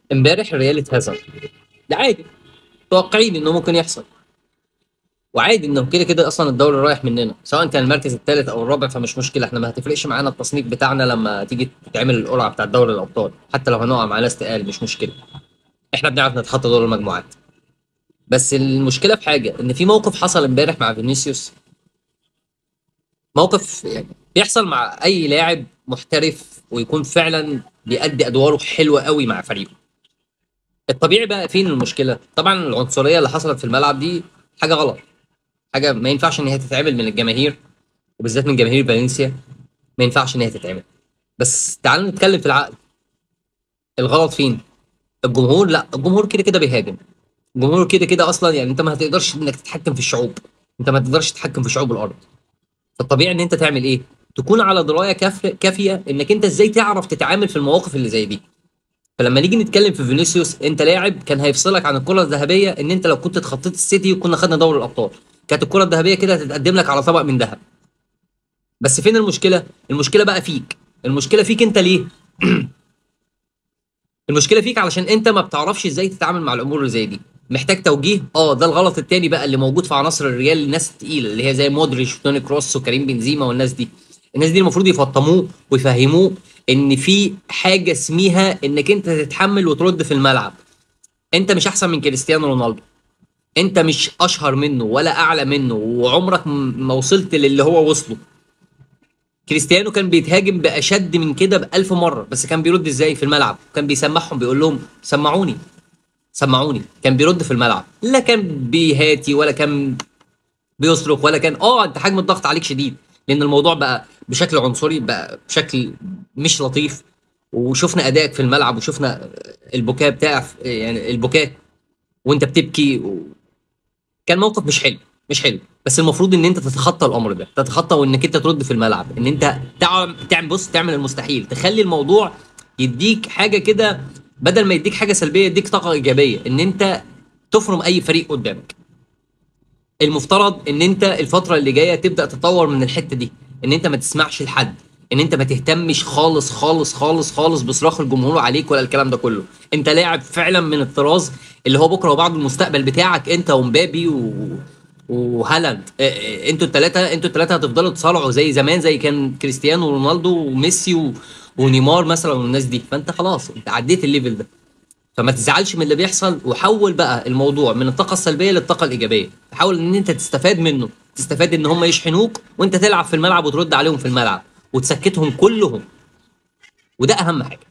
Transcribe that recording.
امبارح الريال اتهزم ده عادي متوقعين انه ممكن يحصل وعادي انه كده كده اصلا الدوري رايح مننا سواء كان المركز الثالث او الرابع فمش مشكله احنا ما هتفرقش معانا التصنيف بتاعنا لما تيجي تتعمل القرعه بتاع دوري الابطال حتى لو هنقع مع ناس تقال مش مشكله احنا بنعرف نتخطى دور المجموعات بس المشكله في حاجه ان في موقف حصل امبارح مع فينيسيوس موقف يعني بيحصل مع اي لاعب محترف ويكون فعلا بيأدي ادواره حلوه قوي مع فريقه الطبيعي بقى فين المشكله طبعا العنصريه اللي حصلت في الملعب دي حاجه غلط حاجه ما ينفعش ان هي تتعمل من الجماهير وبالذات من جماهير فالنسيا ما ينفعش ان هي تتعمل بس تعالوا نتكلم في العقل الغلط فين الجمهور لا الجمهور كده كده بيهاجم الجمهور كده كده اصلا يعني انت ما هتقدرش انك تتحكم في الشعوب انت ما تقدرش تتحكم في شعوب الارض فالطبيعي ان انت تعمل ايه تكون على درايه كاف- كافيه انك انت ازاي تعرف تتعامل في المواقف اللي زي دي فلما نيجي نتكلم في فينيسيوس انت لاعب كان هيفصلك عن الكره الذهبيه ان انت لو كنت اتخطيت السيتي وكنا خدنا دوري الابطال كانت الكره الذهبيه كده هتتقدم لك على طبق من ذهب بس فين المشكله المشكله بقى فيك المشكله فيك انت ليه المشكله فيك علشان انت ما بتعرفش ازاي تتعامل مع الامور اللي زي دي محتاج توجيه اه ده الغلط التاني بقى اللي موجود في عناصر الريال الناس التقيله اللي هي زي مودريتش وتوني كروس وكريم بنزيما والناس دي الناس دي المفروض يفطموه ويفهموه ان في حاجه اسمها انك انت تتحمل وترد في الملعب انت مش احسن من كريستيانو رونالدو انت مش اشهر منه ولا اعلى منه وعمرك م- ما وصلت للي هو وصله كريستيانو كان بيتهاجم باشد من كده بألف مره بس كان بيرد ازاي في الملعب كان بيسمعهم بيقول لهم سمعوني سمعوني كان بيرد في الملعب لا كان بيهاتي ولا كان بيصرخ ولا كان اه انت حجم الضغط عليك شديد لان الموضوع بقى بشكل عنصري بقى بشكل مش لطيف وشفنا ادائك في الملعب وشفنا البكاء بتاع يعني البكاء وانت بتبكي و... كان موقف مش حلو مش حلو بس المفروض ان انت تتخطى الامر ده تتخطى وانك انت ترد في الملعب ان انت تعمل تعمل بص تعمل المستحيل تخلي الموضوع يديك حاجه كده بدل ما يديك حاجه سلبيه يديك طاقه ايجابيه ان انت تفرم اي فريق قدامك المفترض ان انت الفتره اللي جايه تبدا تطور من الحته دي ان انت ما تسمعش لحد ان انت ما تهتمش خالص خالص خالص خالص بصراخ الجمهور عليك ولا الكلام ده كله انت لاعب فعلا من الطراز اللي هو بكره وبعد المستقبل بتاعك انت ومبابي و... وهالاند اه، اه، انتوا الثلاثه انتوا الثلاثه هتفضلوا تصارعوا زي زمان زي كان كريستيانو ورونالدو وميسي و... ونيمار مثلا والناس دي فانت خلاص انت عديت الليفل ده فما تزعلش من اللي بيحصل وحول بقى الموضوع من الطاقه السلبيه للطاقه الايجابيه حاول ان انت تستفاد منه تستفاد ان هم يشحنوك وانت تلعب في الملعب وترد عليهم في الملعب وتسكتهم كلهم وده اهم حاجه